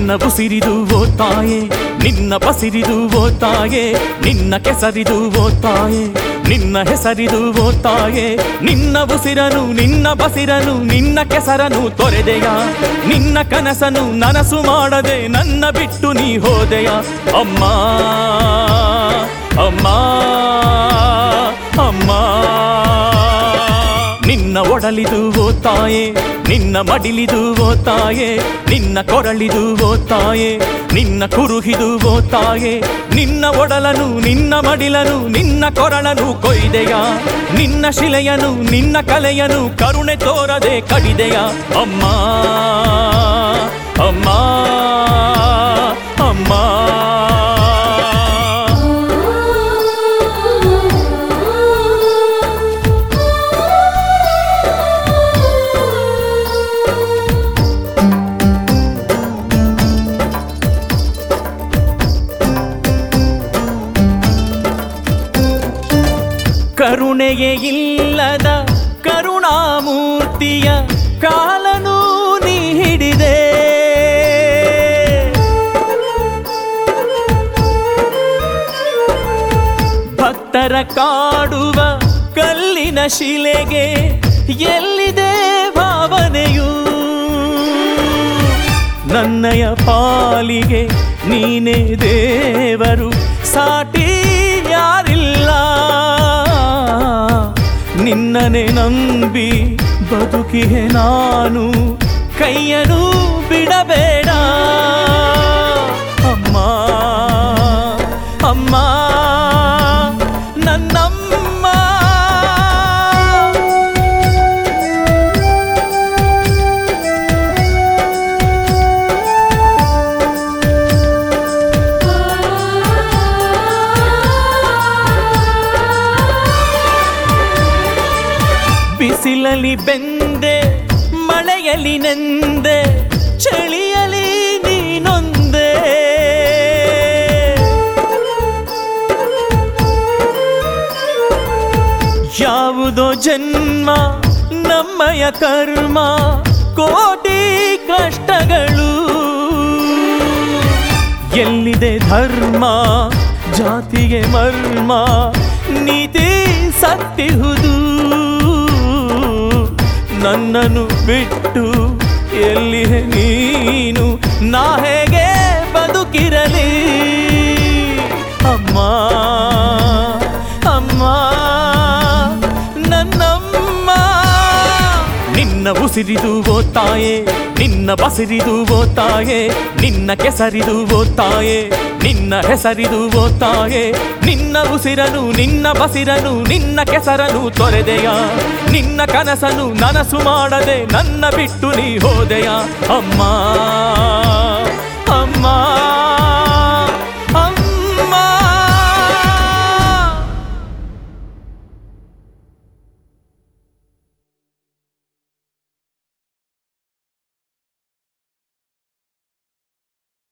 ನಿನ್ನ ಉಸಿರಿದು ಓ ತಾಯೆ ನಿನ್ನ ಬಸಿರಿದು ಓ ತಾಯೆ ನಿನ್ನ ಕೆಸರಿದು ಓ ತಾಯೆ ನಿನ್ನ ಹೆಸರಿದು ಓ ತಾಯೆ ನಿನ್ನ ಉಸಿರನು ನಿನ್ನ ಬಸಿರನು ನಿನ್ನ ಕೆಸರನು ತೊರೆದೆಯ ನಿನ್ನ ಕನಸನು ನನಸು ಮಾಡದೆ ನನ್ನ ಬಿಟ್ಟು ನೀ ಹೋದೆಯ ಅಮ್ಮ ಅಮ್ಮ ಅಮ್ಮ ನಿನ್ನ ಒಡಲಿದು ಓ ತಾಯೆ ನಿನ್ನ ಮಡಿಲಿದು ಓ ತಾಯೆ ನಿನ್ನ ಕೊರಳಿದು ಓ ತಾಯೆ ನಿನ್ನ ಕುರುಹಿದು ಓ ತಾಯೆ ನಿನ್ನ ಒಡಲನು ನಿನ್ನ ಮಡಿಲನು ನಿನ್ನ ಕೊರಳನು ಕೊಯ್ದೆಯ ನಿನ್ನ ಶಿಲೆಯನು ನಿನ್ನ ಕಲೆಯನು ಕರುಣೆ ತೋರದೆ ಕಡಿದೆಯ ಅಮ್ಮ ಅಮ್ಮ ಅಮ್ಮ ಕರುಣೆಯೇ ಇಲ್ಲದ ಕರುಣಾಮೂರ್ತಿಯ ಕಾಲನು ನೀ ಹಿಡಿದೆ ಭಕ್ತರ ಕಾಡುವ ಕಲ್ಲಿನ ಶಿಲೆಗೆ ಎಲ್ಲಿದೆ ಭಾವನೆಯು ನನ್ನಯ ಪಾಲಿಗೆ ನೀನೇ ದೇವರು ಸಾಟಿ ಯಾರಿಲ್ಲ ನಿನ್ನನೆ ನಂಬಿ ಬದುಕಿಗೆ ನಾನು ಕೈಯನು ಬಿಡಬೇಡ ಅಮ್ಮ ಅಮ್ಮ ನನ್ನಮ್ಮ ಬಿಸಿಲಲಿ ಬೆಂದೆ ಮಳೆಯಲಿ ನೆಂದೆ ಚಳಿಯಲಿ ನೀನೊಂದೆ ಯಾವುದೋ ಜನ್ಮ ನಮ್ಮಯ ಕರ್ಮ ಕೋಟಿ ಕಷ್ಟಗಳು ಎಲ್ಲಿದೆ ಧರ್ಮ ಜಾತಿಗೆ ಮರ್ಮ ನೀತಿ ಸತ್ತಿಹುದು ನನ್ನನ್ನು ಬಿಟ್ಟು ಎಲ್ಲಿದೆ ನೀನು ನಾ ಹೇಗೆ ಬದುಕಿರಲಿ ಅಮ್ಮ ಅಮ್ಮ ನನ್ನಮ್ಮ ನಿನ್ನ ಉಸಿರಿದು ಓ ತಾಯೆ ನಿನ್ನ ಬಸಿರಿದು ಓ ತಾಯೆ ನಿನ್ನ ಕೆಸರಿದು ಓ ತಾಯೆ ನಿನ್ನ ಹೆಸರಿದು ಓ ತಾಯೆ ನಿನ್ನ ಉಸಿರನು ನಿನ್ನ ಬಸಿರನು ನಿನ್ನ ಕೆಸರನು ತೊರೆದೆಯ ನಿನ್ನ ಕನಸನು ನನಸು ಮಾಡದೆ ನನ್ನ ಬಿಟ್ಟು ನೀ ಹೋದೆಯ ಅಮ್ಮ ಅಮ್ಮ